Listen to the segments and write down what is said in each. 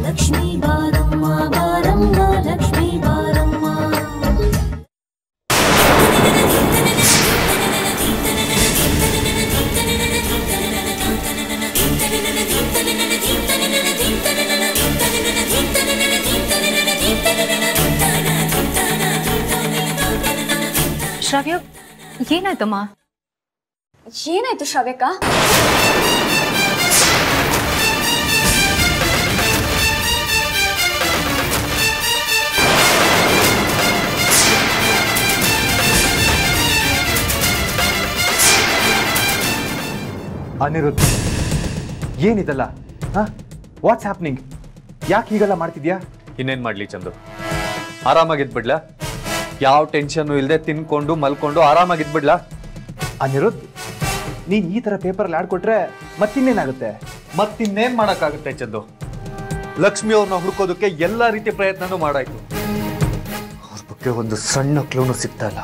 ಲಕ್ಷ್ಮೀ ಬಾರಮ್ಮ ಬಾರಮ್ಮ ಲಕ್ಷ್ಮೀ ಬಾರಮ್ಮ ಶ್ರಾವ್ಯ ಏನಾಯ್ತಮ್ಮ ಏನಾಯ್ತು ಶ್ರವ್ಯಕ್ಕ ಅನಿರುದ್ಧ ಏನಿದಲ್ಲ ಹಾ ವಾಟ್ಸ್ ಹ್ಯಾಪ್ನಿಂಗ್ ಯಾಕೆ ಹೀಗೆಲ್ಲ ಮಾಡ್ತಿದ್ಯಾ ಇನ್ನೇನ್ ಮಾಡ್ಲಿ ಚಂದು ಆರಾಮಾಗಿದ್ಬಿಡ್ಲಾ ಯಾವ ಟೆನ್ಷನ್ ಇಲ್ಲದೆ ತಿನ್ಕೊಂಡು ಮಲ್ಕೊಂಡು ಆರಾಮಾಗಿದ್ಬಿಡ್ಲಾ ಅನಿರುದ್ಧ್ ನೀನ್ ಈ ತರ ಪೇಪರ್ ಆಡ್ಕೊಟ್ರೆ ಮತ್ತಿನ್ನೇನಾಗುತ್ತೆ ಮತ್ತಿನ್ನೇನ್ ಮಾಡಕ್ಕಾಗುತ್ತೆ ಚಂದು ಲಕ್ಷ್ಮಿ ಅವ್ರನ್ನ ಹುಡ್ಕೋದಕ್ಕೆ ಎಲ್ಲಾ ರೀತಿ ಪ್ರಯತ್ನನೂ ಮಾಡಾಯ್ತು ಅವ್ರ ಬಗ್ಗೆ ಒಂದು ಸಣ್ಣ ಕ್ಲೂನು ಸಿಗ್ತಾ ಇಲ್ಲ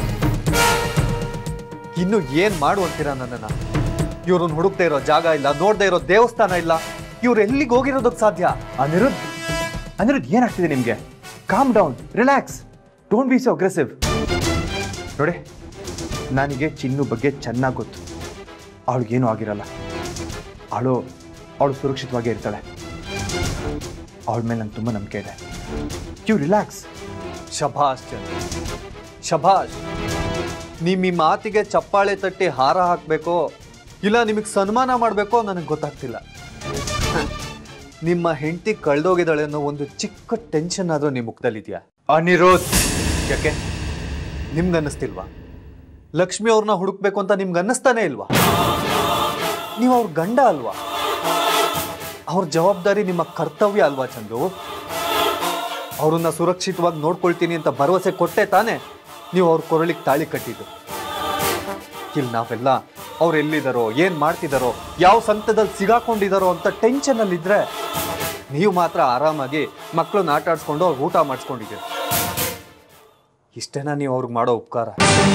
ಇನ್ನು ಏನ್ ಮಾಡು ಅಂತೀರಾ ನನ್ನನ್ನ ಇವ್ರನ್ನ ಹುಡುಕ್ತಾ ಇರೋ ಜಾಗ ಇಲ್ಲ ನೋಡ್ದೇ ಇರೋ ದೇವಸ್ಥಾನ ಇಲ್ಲ ಇವ್ರು ಎಲ್ಲಿಗೆ ಹೋಗಿರೋದಕ್ಕೆ ಸಾಧ್ಯ ಅನಿರುದ್ಧ್ ಅನಿರುದ್ಧ್ ಏನಾಗ್ತಿದೆ ನಿಮ್ಗೆ calm down relax don't be so aggressive ನೋಡಿ ನನಗೆ ಚಿನ್ನು ಬಗ್ಗೆ ಚೆನ್ನಾಗಿ ಗೊತ್ತು ಅವಳಿಗೇನೂ ಆಗಿರಲ್ಲ ಅವಳು ಅವಳು ಸುರಕ್ಷಿತವಾಗಿ ಇರ್ತಾಳೆ ಅವಳ ಮೇಲೆ ನಂಗೆ ತುಂಬ ನಂಬಿಕೆ ಇದೆ ಯು ರಿಲ್ಯಾಕ್ಸ್ ಶಭಾಷ್ ಚಂದ್ರ ಶಭಾಷ್ ನಿಮ್ ಈ ಮಾತಿಗೆ ಚಪ್ಪಾಳೆ ತಟ್ಟಿ ಹಾರ ಹಾಕ್ಬೇಕೋ ಇಲ್ಲ ನಿಮಗೆ ಸನ್ಮಾನ ಮಾಡಬೇಕೋ ನನಗೆ ಗೊತ್ತಾಗ್ತಿಲ್ಲ ಹ. ನಿಮ್ಮ ಹೆಂಡತಿ ಕಳ್ದೋಗಿದ್ದಾಳೆ ಅನ್ನೋ ಒಂದು ಚಿಕ್ಕ ಟೆನ್ಷನ್ ಆದ್ರೂ ನಿಮ್ಮ ಮುಖದಲ್ಲಿದ್ಯಾ ಅನಿರುದ್ಧ್ ಯಾಕೆ ನಿಮ್ಗೆ ಅನ್ನಿಸ್ತಿಲ್ವಾ ಲಕ್ಷ್ಮಿ ಅವ್ರನ್ನ ಹುಡುಕ್ಬೇಕು ಅಂತ ನಿಮ್ಗೆ ಅನ್ನಿಸ್ತಾನೆ ಇಲ್ವಾ ನೀವು ಅವ್ರ ಗಂಡ ಅಲ್ವಾ ಅವ್ರ ಜವಾಬ್ದಾರಿ ನಿಮ್ಮ ಕರ್ತವ್ಯ ಅಲ್ವಾ ಚಂದು ಅವ್ರನ್ನ ಸುರಕ್ಷಿತವಾಗಿ ನೋಡ್ಕೊಳ್ತೀನಿ ಅಂತ ಭರವಸೆ ಕೊಟ್ಟೆ ತಾನೇ ನೀವು ಅವ್ರ ಕೊರಳಿಗೆ ತಾಳಿ ಕಟ್ಟಿದ್ದು ಇಲ್ಲಿ ನಾವೆಲ್ಲ ಅವ್ರು ಎಲ್ಲಿದ್ದಾರೋ ಏನ್ ಮಾಡ್ತಿದಾರೋ ಯಾವ ಸಂತದಲ್ಲಿ ಸಿಗಾಕೊಂಡಿದಾರೋ ಅಂತ ಟೆನ್ಷನ್ ಅಲ್ಲಿ ಇದ್ರೆ ನೀವು ಮಾತ್ರ ಆರಾಮಾಗಿ ಮಕ್ಕಳನ್ನ ಆಟ ಆಡ್ಸ್ಕೊಂಡು ಅವ್ರಿಗೆ ಊಟ ಮಾಡಿಸ್ಕೊಂಡಿದ್ದೀರಿ ಇಷ್ಟೇನಾ ನೀವು ಅವ್ರಿಗೆ ಮಾಡೋ ಉಪಕಾರ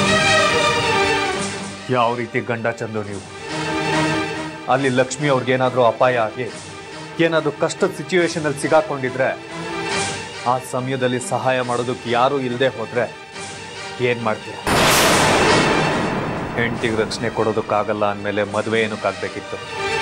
ಯಾವ ರೀತಿ ಗಂಡ ಚಂದು ನೀವು ಅಲ್ಲಿ ಲಕ್ಷ್ಮಿ ಅವ್ರಿಗೇನಾದ್ರೂ ಅಪಾಯ ಆಗಿ ಏನಾದ್ರೂ ಕಷ್ಟದ ಸಿಚುವೇಶನ್ ಅಲ್ಲಿ ಸಿಗಾಕೊಂಡಿದ್ರೆ ಆ ಸಮಯದಲ್ಲಿ ಸಹಾಯ ಮಾಡೋದಕ್ಕೆ ಯಾರು ಇಲ್ಲದೆ ಹೋದ್ರೆ ಏನ್ ಮಾಡ್ತೀರ ಹೆಂಡತಿಗೆ ರಕ್ಷಣೆ ಕೊಡೋದಕ್ಕಾಗಲ್ಲ ಅಂದಮೇಲೆ ಮದುವೆ ಏನಕ್ಕಾಗಬೇಕಿತ್ತು